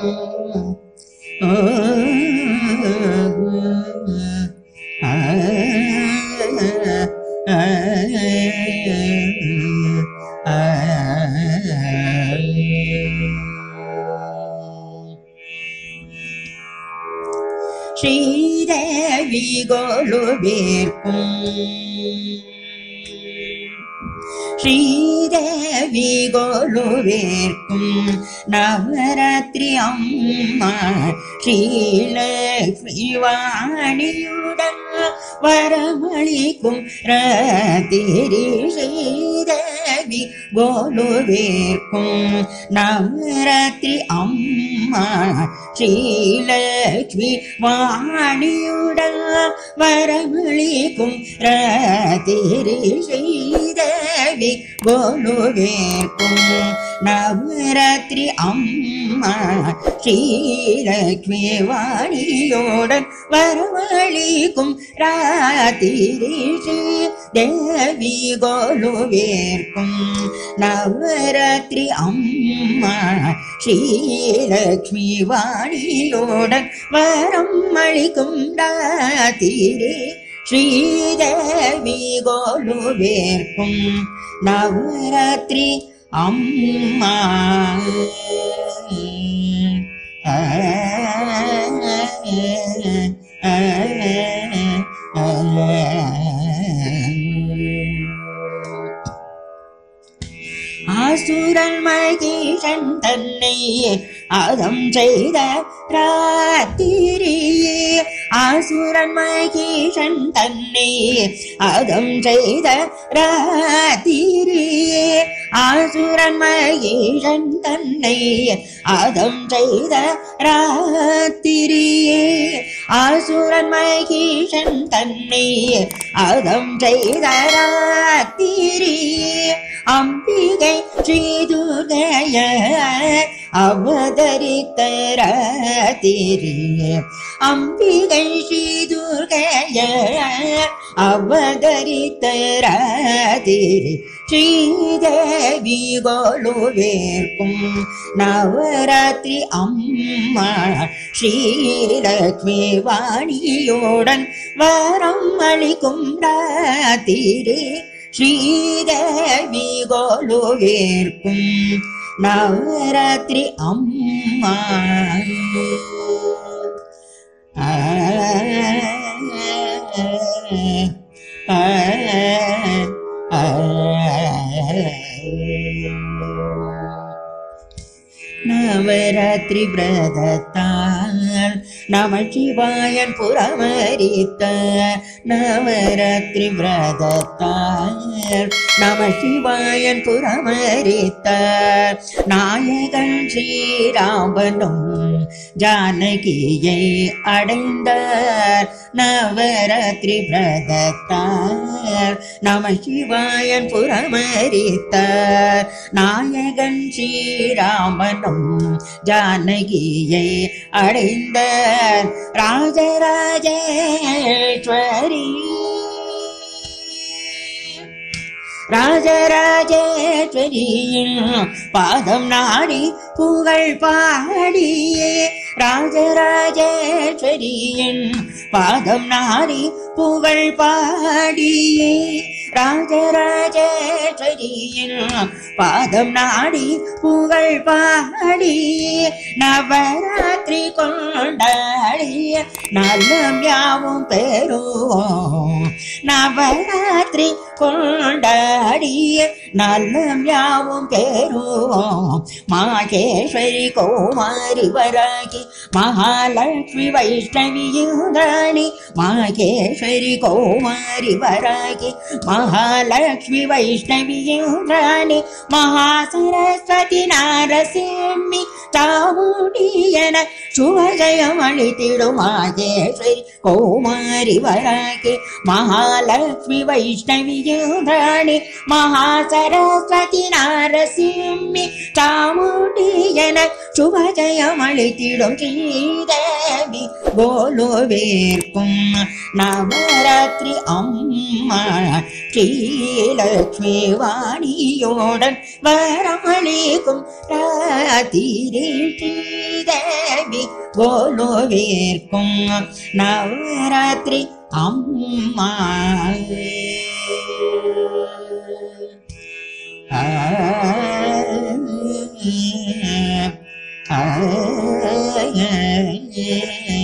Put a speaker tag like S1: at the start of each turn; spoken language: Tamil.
S1: ஸ்ரீதேவி கோலுவேற்கும் ஸ்ரீதேவி கோலுவேற்கும் நவராத்திரி அம்மா ஸ்ரீலக்ஷ்மி வாணியுடன் வரமளிக்கும் ராத்திரி ஸ்ரீதேவி கோலுவேற்கும் நவராத்திரி அம்மா ஸ்ரீலக்ஷ்மி வாணியுடன் வரமளிக்கும் ராத்திரி ஸ்ரீதேவி கோலுவேற்கும் நவராத்திரி அம்மா ஸ்ரீலக்ஷ்மி வாணியோடன் வரவழிக்கும் ராத்திரி ஸ்ரீ தேவி கோலுவேற்கும் நவராத்திரி அம்மா ஸ்ரீலக்ஷ்மி வாணியோடன் வரம் அளிக்கும் ராத்திரி ஸ்ரீதேவி கோலுவேற்கும் நவராத்திரி அம்மா ஆ, ஆ, ஆ, ஆசுரன் மகேஷன் தன்னை அதம் செய்த ராத்திரியே ஆசுரன் மகேஷன் தன்னை அதம் செய்த ராத்திரியே ஆசுரன் மகேஷன் தன்னை அதம் செய்த ராத்திரியே ஆசுரன் மகேஷன் தன்னை அதம் செய்த ராத்திரியே அம்பிகை ஸ்ரீதுர்கைய அவதரித்த ராத்திரியே அம்பிகை ஸ்ரீதுர்கைய அவதரித்த ராத்திரி ஸ்ரீதேவி கோலுவேற்கும் நவராத்திரி அம்மா ஸ்ரீலக்ஷ்மி வாணியோடன் வரம் அளிக்கும் ராத்திரி ஸ்ரீதேவி கோலுவேற்கும் நவராத்திரி அம்மா ஆ, ஆ, ஆ, நவராத்திரி பிரதத்தால் நம சிவாயன் புறமரித்த நவராத்திரி பிரதத்தால் நம சிவாயன் புறமரித்த நாயகன் ஸ்ரீராமனும் ஜானகியை அடைந்தார் நவராத்திரி பிரதத்தார் நம சிவாயன் புறமரித்தார் நாயகன் ஸ்ரீராமனும் ஜானகியை அடைந்த ராஜராஜேஸ்வரி ராஜராஜேஸ்வரியின் பாதம் நாடி புகழ் பாடியே ராஜராஜேஸ்வரியின் பாதம் நாடி புகழ் பாடியே ராஜராஜேஸ்வரியின் பாதம் நாடி புகழ் பாடியே நவராத்திரி கொண்டாடிய நலம் யாவும் பெறுவோம் நவராத்திரி கொண்டாடிய நலம் யாவும் பெறுவோம் மாகேஸ்வரி கோமாரி வராகி மகாலட்சுமி வைஷ்ணவி யுராணி மாகேஸ்வரி கோமாரி வராகி மகாலட்சுமி வைஷ்ணவி யுராணி மகாசரஸ்வதி நாரசிம்மி சாமுடியன சுவஜயம் அளித்திடும் மாகேஸ்வரி கோமாரி வராகி மகாலட்சுமி வைஷ்ணவி இந்திராணி மகாசரஸ்வதி நாரசிம்மி சாமுண்டி என சுபஜயம் அளித்திடும் ஸ்ரீதேவி கோலுவேற்கும் நவராத்திரி அம்மா ஸ்ரீலக்ஷ்மி வாணியோடன் வரமளிக்கும் ராத்திரி ஸ்ரீதேவி கோலுவேற்கும் நவராத்திரி அம்மா ஆ ஆ